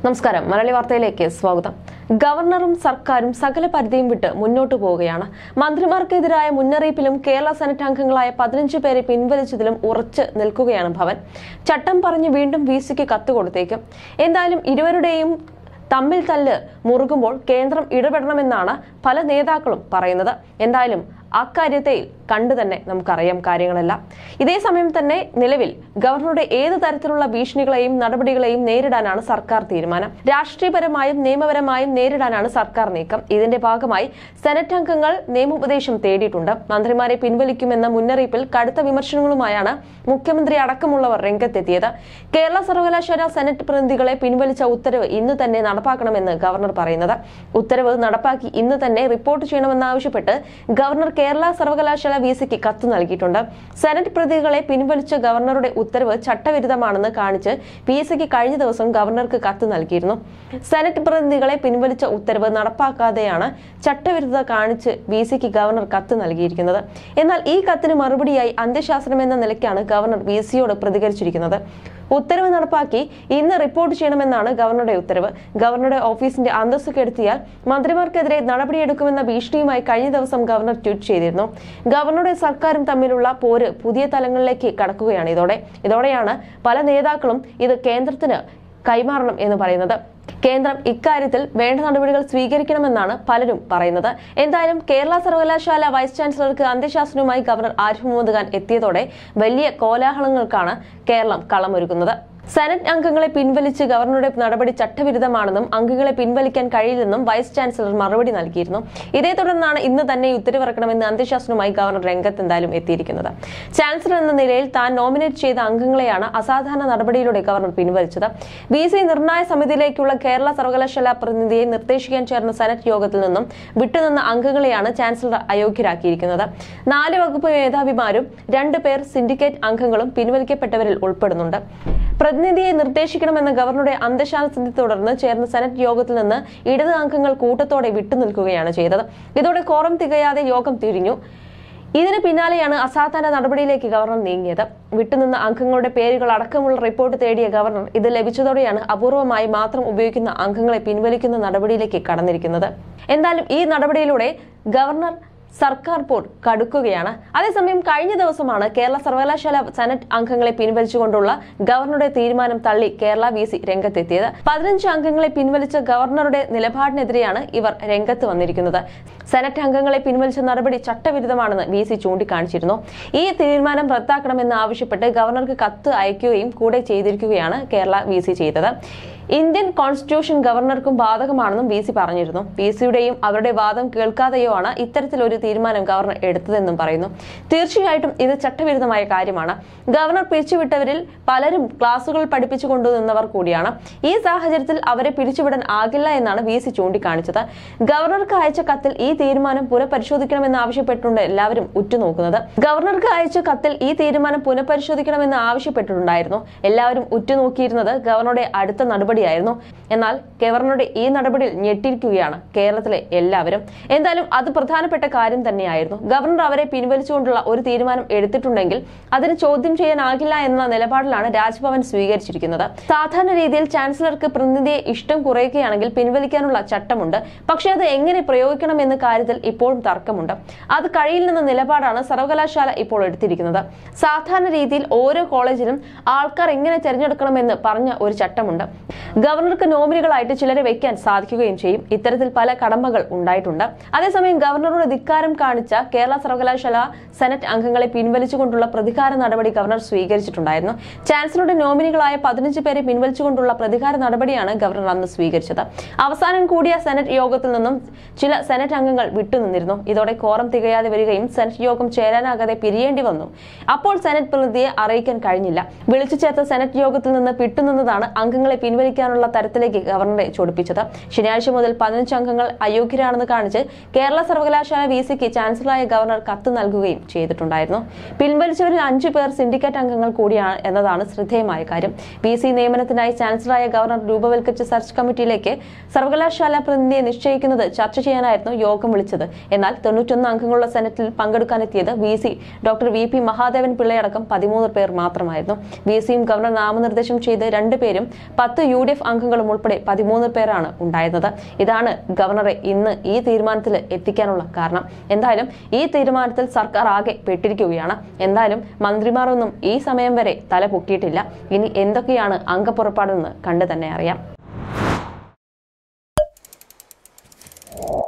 നമസ്കാരം മലയാളി വാർത്തയിലേക്ക് സ്വാഗതം ഗവർണറും സർക്കാരും സകല പരിധിയും വിട്ട് മുന്നോട്ടു പോവുകയാണ് മന്ത്രിമാർക്കെതിരായ മുന്നറിയിപ്പിലും കേരള സെനറ്റ് അംഗങ്ങളായ പതിനഞ്ച് പേരെ പിൻവലിച്ചതിലും ഉറച്ചു നിൽക്കുകയാണ് ഭവൻ ചട്ടം പറഞ്ഞ് വീണ്ടും വി സിക്ക് കത്ത് കൊടുത്തേക്കും എന്തായാലും ഇരുവരുടെയും തമ്മിൽ തല്ല് മുറുകുമ്പോൾ കേന്ദ്രം ഇടപെടണമെന്നാണ് പല നേതാക്കളും പറയുന്നത് എന്തായാലും അക്കാര്യത്തിൽ കണ്ടു തന്നെ നമുക്കറിയാം കാര്യങ്ങളെല്ലാം ഇതേ സമയം തന്നെ നിലവിൽ ഗവർണറുടെ ഏത് തരത്തിലുള്ള ഭീഷണികളെയും നടപടികളെയും നേരിടാനാണ് സർക്കാർ തീരുമാനം രാഷ്ട്രീയപരമായും നിയമപരമായും നേരിടാനാണ് സർക്കാർ നീക്കം ഇതിന്റെ ഭാഗമായി സെനറ്റ് അംഗങ്ങൾ നിയമോപദേശം തേടിയിട്ടുണ്ട് മന്ത്രിമാരെ പിൻവലിക്കുമെന്ന മുന്നറിയിപ്പിൽ കടുത്ത വിമർശനങ്ങളുമായാണ് മുഖ്യമന്ത്രി അടക്കമുള്ളവർ രംഗത്തെത്തിയത് കേരള സർവകലാശാല സെനറ്റ് പ്രതിനിധികളെ പിൻവലിച്ച ഉത്തരവ് ഇന്ന് തന്നെ നടപ്പാക്കണമെന്ന് ഗവർണർ പറയുന്നത് ഉത്തരവ് നടപ്പാക്കി ഇന്ന് തന്നെ റിപ്പോർട്ട് ചെയ്യണമെന്നാവശ്യപ്പെട്ട് ഗവർണർ കേരള സർവകലാശാല വി സിക്ക് കത്ത് നൽകിയിട്ടുണ്ട് സെനറ്റ് പ്രതികളെ പിൻവലിച്ച ഗവർണറുടെ ഉത്തരവ് ചട്ടവിരുദ്ധമാണെന്ന് കാണിച്ച് വി സിക്ക് കഴിഞ്ഞ ദിവസം ഗവർണർക്ക് കത്ത് നൽകിയിരുന്നു സെനറ്റ് പ്രതിനിധികളെ പിൻവലിച്ച ഉത്തരവ് നടപ്പാക്കാതെയാണ് ചട്ടവിരുദ്ധത കാണിച്ച് വി സിക്ക് ഗവർണർ കത്ത് നൽകിയിരിക്കുന്നത് എന്നാൽ ഈ കത്തിന് മറുപടിയായി അന്ത്യശാസ്ത്രം എന്ന നിലയ്ക്കാണ് ഗവർണർ വി സിയോട് പ്രതികരിച്ചിരിക്കുന്നത് ഉത്തരവ് നടപ്പാക്കി ഇന്ന് റിപ്പോർട്ട് ചെയ്യണമെന്നാണ് ഗവർണറുടെ ഉത്തരവ് ഗവർണറുടെ ഓഫീസിന്റെ അന്തസ്സ് കെടുത്തിയാൽ മന്ത്രിമാർക്കെതിരെ നടപടിയെടുക്കുമെന്ന ഭീഷണിയുമായി കഴിഞ്ഞ ദിവസം ഗവർണർ ട്വീറ്റ് ചെയ്തിരുന്നു ഗവർണറുടെ സർക്കാരും തമ്മിലുള്ള പോര് പുതിയ തലങ്ങളിലേക്ക് കടക്കുകയാണ് ഇതോടെ ഇതോടെയാണ് പല നേതാക്കളും ഇത് കേന്ദ്രത്തിന് കൈമാറണം എന്ന് പറയുന്നത് കേന്ദ്രം ഇക്കാര്യത്തിൽ വേണ്ട നടപടികൾ സ്വീകരിക്കണമെന്നാണ് പലരും പറയുന്നത് എന്തായാലും കേരള സർവകലാശാല വൈസ് ചാൻസലർക്ക് അന്ത്യശാസനവുമായി ഗവർണർ ആരിഫ് മുഹമ്മദ് ഖാൻ എത്തിയതോടെ വലിയ കോലാഹലങ്ങൾക്കാണ് കേരളം കളമൊരുക്കുന്നത് സെനറ്റ് അംഗങ്ങളെ പിൻവലിച്ച് ഗവർണറുടെ നടപടി ചട്ടവിരുദ്ധമാണെന്നും അംഗങ്ങളെ പിൻവലിക്കാൻ കഴിയില്ലെന്നും വൈസ് ചാൻസലർ മറുപടി നൽകിയിരുന്നു ഇതേ തുടർന്നാണ് ഇന്ന് തന്നെ ഈ ഉത്തരവിറക്കണമെന്ന് അന്ത്യശാസനവുമായി ഗവർണർ രംഗത്ത് എന്തായാലും എത്തിയിരിക്കുന്നത് ചാൻസലർ എന്ന നിലയിൽ താൻ നോമിനേറ്റ് ചെയ്ത അംഗങ്ങളെയാണ് അസാധാരണ നടപടിയിലൂടെ ഗവർണർ പിൻവലിച്ചത് വി സി നിർണായ സമിതിയിലേക്കുള്ള കേരള സർവകലാശാല പ്രതിനിധിയെ നിർദ്ദേശിക്കാൻ ചേർന്ന സെനറ്റ് യോഗത്തിൽ നിന്നും വിട്ടുനിന്ന അംഗങ്ങളെയാണ് ചാൻസലർ അയോഗ്യരാക്കിയിരിക്കുന്നത് നാല് വകുപ്പ് മേധാവിമാരും രണ്ട് പേർ സിൻഡിക്കേറ്റ് അംഗങ്ങളും പിൻവലിക്കപ്പെട്ടവരിൽ ഉൾപ്പെടുന്നുണ്ട് പ്രതിനിധിയെ നിർദ്ദേശിക്കണമെന്ന ഗവർണറുടെ അന്ത്യശാസനത്തെ തുടർന്ന് ചേർന്ന സെനറ്റ് യോഗത്തിൽ നിന്ന് ഇടത് അംഗങ്ങൾ കൂട്ടത്തോടെ വിട്ടുനിൽക്കുകയാണ് ചെയ്തത് ഇതോടെ കോറം തികയാതെ യോഗം തിരിഞ്ഞു ഇതിന് പിന്നാലെയാണ് അസാധാരണ നടപടിയിലേക്ക് ഗവർണർ നീങ്ങിയത് വിട്ടുനിന്ന അംഗങ്ങളുടെ പേരുകൾ അടക്കമുള്ള റിപ്പോർട്ട് തേടിയ ഗവർണർ ഇത് ലഭിച്ചതോടെയാണ് അപൂർവമായി മാത്രം ഉപയോഗിക്കുന്ന അംഗങ്ങളെ പിൻവലിക്കുന്ന നടപടിയിലേക്ക് കടന്നിരിക്കുന്നത് എന്തായാലും ഈ നടപടിയിലൂടെ ഗവർണർ സർക്കാർ പോർ കടുക്കുകയാണ് അതേസമയം കഴിഞ്ഞ ദിവസമാണ് കേരള സർവകലാശാല സെനറ്റ് അംഗങ്ങളെ പിൻവലിച്ചുകൊണ്ടുള്ള ഗവർണറുടെ തീരുമാനം തള്ളി കേരള വി സി രംഗത്തെത്തിയത് പതിനഞ്ച് അംഗങ്ങളെ പിൻവലിച്ച ഗവർണറുടെ നിലപാടിനെതിരെയാണ് ഇവർ രംഗത്ത് വന്നിരിക്കുന്നത് സെനറ്റ് അംഗങ്ങളെ പിൻവലിച്ച നടപടി ചട്ടവിരുദ്ധമാണെന്ന് വി സി ചൂണ്ടിക്കാണിച്ചിരുന്നു ഈ തീരുമാനം റദ്ദാക്കണമെന്ന് ആവശ്യപ്പെട്ട് ഗവർണർക്ക് കത്ത് അയക്കുകയും കൂടെ ചെയ്തിരിക്കുകയാണ് കേരള വി സി ചെയ്തത് ഇന്ത്യൻ കോൺസ്റ്റിറ്റ്യൂഷൻ ഗവർണർക്കും ബാധകമാണെന്നും വി സി പറഞ്ഞിരുന്നു വി സിയുടെയും അവരുടെ വാദം കേൾക്കാതെയോ ആണ് ഇത്തരത്തിലൊരു തീരുമാനം ഗവർണർ എടുത്തതെന്നും പറയുന്നു തീർച്ചയായിട്ടും ഇത് ചട്ടവിരുദ്ധമായ കാര്യമാണ് ഗവർണർ പിരിച്ചുവിട്ടവരിൽ പലരും ക്ലാസുകൾ പഠിപ്പിച്ചു കൊണ്ടുനിന്നവർ കൂടിയാണ് ഈ സാഹചര്യത്തിൽ അവരെ പിരിച്ചുവിടാൻ ആകില്ല എന്നാണ് വി സി ചൂണ്ടിക്കാണിച്ചത് ഗവർണർക്ക് അയച്ച കത്തിൽ ഈ തീരുമാനം പുനഃപരിശോധിക്കണമെന്ന് ആവശ്യപ്പെട്ടുണ്ട് എല്ലാവരും ഉറ്റുനോക്കുന്നത് ഗവർണർക്ക് അയച്ച കത്തിൽ ഈ തീരുമാനം പുനഃപരിശോധിക്കണമെന്ന് ആവശ്യപ്പെട്ടിട്ടുണ്ടായിരുന്നു എല്ലാവരും ഉറ്റുനോക്കിയിരുന്നത് ഗവർണറുടെ അടുത്ത നടപടിയായിരുന്നു എന്നാൽ ഗവർണറുടെ ഈ നടപടിയിൽ ഞെട്ടിരിക്കുകയാണ് കേരളത്തിലെ എല്ലാവരും എന്തായാലും അത് പ്രധാനപ്പെട്ട കാര്യം തന്നെയായിരുന്നു ഗവർണർ അവരെ പിൻവലിച്ചുകൊണ്ടുള്ള ഒരു തീരുമാനം എടുത്തിട്ടുണ്ടെങ്കിൽ അതിന് ചോദ്യം ചെയ്യാനാകില്ല എന്ന നിലപാടിലാണ് രാജ്ഭവൻ സ്വീകരിച്ചിരിക്കുന്നത് സാധാരണ രീതിയിൽ ചാൻസലർക്ക് പ്രതിനിധിയെ ഇഷ്ടം കുറയുകയാണെങ്കിൽ പിൻവലിക്കാനുള്ള ചട്ടമുണ്ട് പക്ഷേ അത് എങ്ങനെ പ്രയോഗിക്കണം എന്ന കാര്യത്തിൽ ഇപ്പോഴും തർക്കമുണ്ട് അത് കഴിയില്ലെന്ന നിലപാടാണ് സർവകലാശാല ഇപ്പോൾ എടുത്തിരിക്കുന്നത് സാധാരണ രീതിയിൽ ഓരോ കോളേജിലും ആൾക്കാർ എങ്ങനെ തിരഞ്ഞെടുക്കണമെന്ന് പറഞ്ഞ ഒരു ചട്ടമുണ്ട് ഗവർണർക്ക് നോമിനികളായിട്ട് ചിലരെ വെക്കാൻ സാധിക്കുകയും ചെയ്യും ഇത്തരത്തിൽ പല കടമകൾ ഉണ്ടായിട്ടുണ്ട് അതേസമയം ഗവർണറുടെ ധിക്കാരം കാണിച്ച കേരള സർവകലാശാല സെനറ്റ് അംഗങ്ങളെ പിൻവലിച്ചുകൊണ്ടുള്ള പ്രതികാര നടപടി ഗവർണർ സ്വീകരിച്ചിട്ടുണ്ടായിരുന്നു ചാൻസലറുടെ നോമിനികളായ പതിനഞ്ച് പേരെ പിൻവലിച്ചുകൊണ്ടുള്ള പ്രതികാര നടപടിയാണ് ഗവർണർ അന്ന് സ്വീകരിച്ചത് അവസാനം കൂടിയ സെനറ്റ് യോഗത്തിൽ നിന്നും ചില സെനറ്റ് അംഗങ്ങൾ വിട്ടുനിന്നിരുന്നു ഇതോടെ കോറം തികയാതെ വരികയും സെനറ്റ് യോഗം ചേരാനാകാതെ പിരിയേണ്ടി വന്നു അപ്പോൾ സെനറ്റ് പ്രതിനിധിയെ അറിയിക്കാൻ കഴിഞ്ഞില്ല വിളിച്ചു ചേർത്ത സെനറ്റ് യോഗത്തിൽ നിന്ന് വിട്ടുനിന്നതാണ് അംഗങ്ങളെ പിൻവലിക്കാനുള്ള തരത്തിലേക്ക് ഗവർണറെ ചൊടിപ്പിച്ചത് ശനിയാഴ്ച മുതൽ പതിനഞ്ച് അംഗങ്ങൾ അയോഗ്യരാണെന്ന് കാണിച്ച് കേരള സർവകലാശാല വി സിക്ക് ചാൻസലറായ ഗവർണർ കത്ത് നൽകുകയും ചെയ്തിട്ടുണ്ടായിരുന്നു പിൻവലിച്ചവരിൽ അഞ്ചു പേർ സിൻഡിക്കേറ്റ് അംഗങ്ങൾ കൂടിയാണ് എന്നതാണ് ശ്രദ്ധേയമായ കാര്യം വി സി നിയമനത്തിനായി ചാൻസലറായ ഗവർണർ രൂപവൽക്കരിച്ച സെർച്ച് കമ്മിറ്റിയിലേക്ക് സർവകലാശാല പ്രതിനിധിയെ നിശ്ചയിക്കുന്നത് ചർച്ച ചെയ്യാനായിരുന്നു യോഗം വിളിച്ചത് എന്നാൽ തൊണ്ണൂറ്റൊന്ന് അംഗങ്ങളുള്ള സെനറ്റിൽ പങ്കെടുക്കാനെത്തിയത് V C doctor V P Mahadevan പിള്ളയടക്കം പതിമൂന്ന് പേർ മാത്രമായിരുന്നു വി സിയും ഗവർണർ നാമനിർദ്ദേശം ചെയ്ത് രണ്ടുപേരും പത്ത് യു ഡി എഫ് അംഗങ്ങളും ഉൾപ്പെടെ പതിമൂന്ന് പേരാണ് ഉണ്ടായിരുന്നത് ഇതാണ് ഗവർണറെ ഇന്ന് ഈ തീരുമാനത്തിൽ എത്തിക്കാനുള്ള കാരണം എന്തായാലും ഈ തീരുമാനത്തിൽ സർക്കാർ ആകെ പെട്ടിരിക്കുകയാണ് എന്തായാലും മന്ത്രിമാരൊന്നും ഈ സമയം വരെ തല പൊക്കിയിട്ടില്ല ഇനി എന്തൊക്കെയാണ് അംഗപ്പുറപ്പാടെന്ന് കണ്ടു തന്നെ അറിയാം